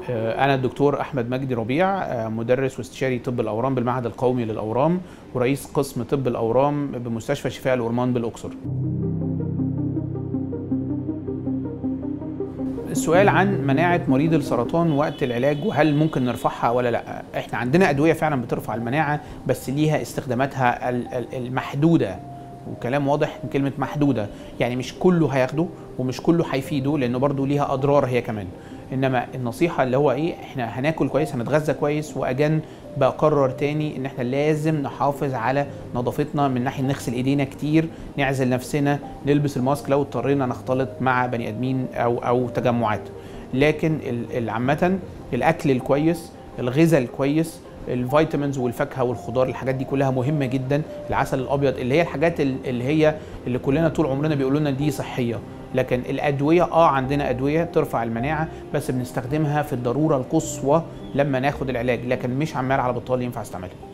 أنا الدكتور أحمد مجدي ربيع مدرس واستشاري طب الأورام بالمعهد القومي للأورام ورئيس قسم طب الأورام بمستشفى شفاء الأورمان بالأقصر. السؤال عن مناعة مريض السرطان وقت العلاج وهل ممكن نرفعها ولا لا احنا عندنا أدوية فعلا بترفع المناعة بس ليها استخداماتها المحدودة وكلام واضح من كلمة محدودة يعني مش كله هياخده ومش كله هيفيده لأنه برضه ليها أضرار هي كمان انما النصيحه اللي هو ايه احنا هناكل كويس هنتغذى كويس واجن بقرر تاني ان احنا لازم نحافظ على نظافتنا من ناحيه نغسل ايدينا كتير نعزل نفسنا نلبس الماسك لو اضطرينا نختلط مع بني ادمين او او تجمعات لكن عامه الاكل الكويس الغذاء الكويس الفيتامينز والفاكهه والخضار الحاجات دي كلها مهمه جدا العسل الابيض اللي هي الحاجات اللي هي اللي كلنا طول عمرنا بيقولوا لنا دي صحيه لكن الادويه اه عندنا ادويه ترفع المناعه بس بنستخدمها في الضروره القصوى لما ناخد العلاج لكن مش عمال على بطال ينفع استعملها